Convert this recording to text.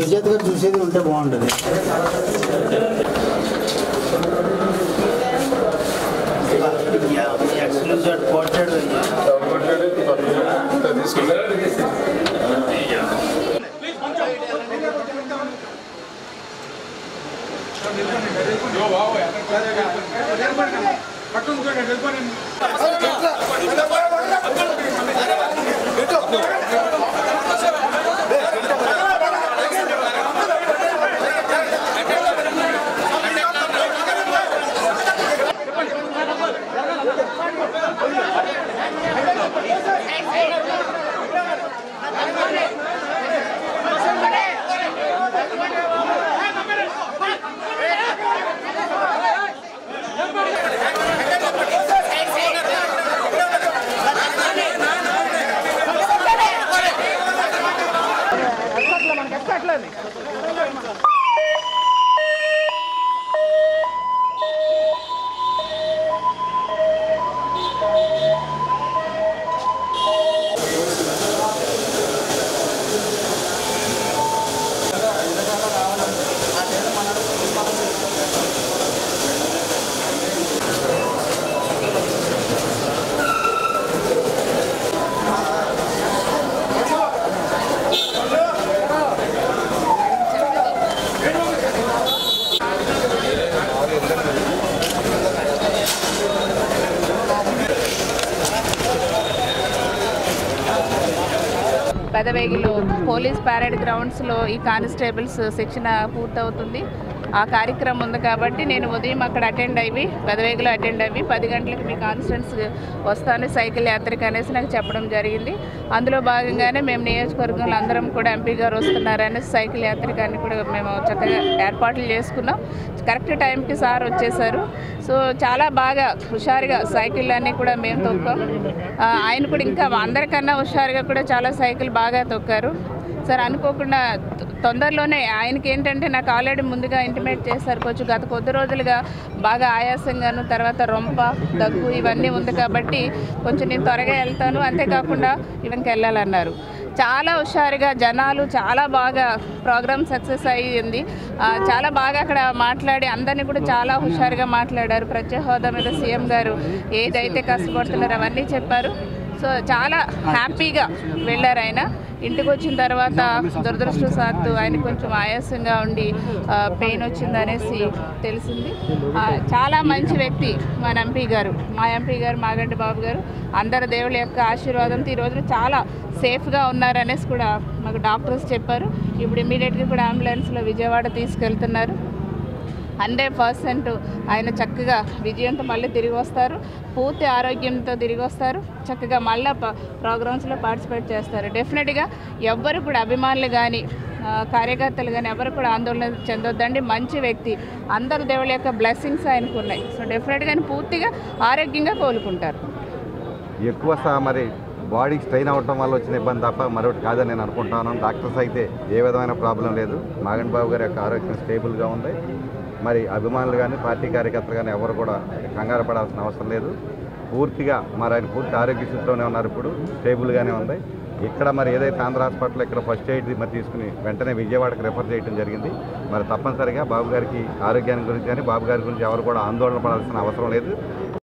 సుజాత గారు చూసేది ఉంటే బాగుంటుంది ఎక్స్క్లూజివ్ పోర్ట్రేట్ పెదవేగిలో పోలీస్ ప్యారేడ్ గ్రౌండ్స్లో ఈ కానిస్టేబుల్స్ శిక్షణ పూర్తవుతుంది ఆ కార్యక్రమం ఉంది కాబట్టి నేను ఉదయం అక్కడ అటెండ్ అయ్యి పెదవేగిలో అటెండ్ అయ్యి పది గంటలకు మీ కాన్స్టెన్స్ వస్తాను సైకిల్ యాత్రికి అనేసి నాకు చెప్పడం జరిగింది అందులో భాగంగానే మేము నియోజకవర్గంలో అందరం కూడా ఎంపీ గారు వస్తున్నారని సైకిల్ యాత్రికి అని కూడా మేము చక్కగా ఏర్పాట్లు చేసుకున్నాం కరెక్ట్ టైంకి సార్ వచ్చేసారు సో చాలా బాగా హుషారుగా సైకిల్ అన్నీ కూడా మేము తొక్కాం ఆ, ఆయన కూడా ఇంకా అందరికన్నా హుషారుగా కూడా చాలా సైకిల్ బాగా తొక్కారు సార్ అనుకోకుండా తొ- తొందరలోనే ఆయనకి ఏంటంటే నాకు ఆల్రెడీ ముందుగా ఇంటిమేట్ చేశారు కొంచెం గత కొద్ది రోజులుగా బాగా ఆయాసంగాను తర్వాత రొంప దగ్గు ఇవన్నీ ఉంది కాబట్టి కొంచెం నేను త్వరగా వెళ్తాను అంతేకాకుండా ఇవన్నీ వెళ్ళాలన్నారు చాలా హుషారుగా జనాలు చాలా బాగా ప్రోగ్రామ్ సక్సెస్ అయ్యింది ఆ, చాలా బాగా అక్కడ మాట్లాడి అందరినీ కూడా చాలా హుషారుగా మాట్లాడారు ప్రత్యేక హోదా మీద సీఎం గారు ఏదైతే కష్టపడుతున్నారో అవన్నీ చెప్పారు సో చాలా హ్యాపీగా వెళ్ళారు ఆయన ఇంటికి వచ్చిన తర్వాత దురదృష్టవశాత్తు ఆయన కొంచెం ఆయాసంగా ఉండి పెయిన్ వచ్చింది అనేసి తెలిసింది ఆ, చాలా మంచి వ్యక్తి మన ఎంపీ గారు మా ఎంపీ గారు మాగంటి బాబు గారు అందరి దేవుళ్ళ యొక్క ఆశీర్వాదంతో ఈ రోజున చాలా సేఫ్గా ఉన్నారనేసి కూడా మాకు డాక్టర్స్ చెప్పారు ఇప్పుడు ఇమీడియట్గా కూడా అంబులెన్స్లో విజయవాడ తీసుకెళ్తున్నారు హండ్రెడ్ పర్సెంట్ ఆయన చక్కగా విజయంతో మళ్ళీ తిరిగి వస్తారు పూర్తి ఆరోగ్యంతో తిరిగి వస్తారు చక్కగా మళ్ళీ ప్రోగ్రామ్స్లో పార్టిసిపేట్ చేస్తారు డెఫినెట్గా ఎవ్వరు కూడా అభిమానులు కానీ కార్యకర్తలు కానీ ఎవరు కూడా ఆందోళన చెందొద్దండి మంచి వ్యక్తి అందరు దేవుళ్ళ యొక్క బ్లెస్సింగ్స్ ఆయనకు ఉన్నాయి సో డెఫినెట్గా ఆయన పూర్తిగా ఆరోగ్యంగా కోలుకుంటారు ఎక్కువ సా- మరి బాడీకి స్ట్రెయిన్ అవ్వటం వల్ల వచ్చిన ఇబ్బంది తప్ప మరొకటి కాదని నేను అనుకుంటాను డాక్టర్స్ అయితే ఏ విధమైన ప్రాబ్లం లేదు మాగన్ బాబు గారి యొక్క ఆరోగ్యం స్టేబుల్గా ఉంది మరి అభిమానులు కానీ పార్టీ కార్యకర్తలు కానీ ఎవరు కూడా కంగారు పడాల్సిన అవసరం లేదు పూర్తిగా మరి ఆయన పూర్తి ఆరోగ్య స్థితిలోనే ఉన్నారు ఇప్పుడు స్టేబుల్గానే ఉంది ఇక్కడ మరి ఏదైతే ఆంధ్ర హాస్పిటల్ ఇక్కడ ఫస్ట్ ఎయిడ్ మరి తీసుకుని వెంటనే విజయవాడకి రెఫర్ చేయడం జరిగింది మరి తప్పనిసరిగా బాబు గారికి ఆరోగ్యాన్ని గురించి కానీ బాబు గారి గురించి ఎవరు కూడా ఆందోళన పడాల్సిన అవసరం లేదు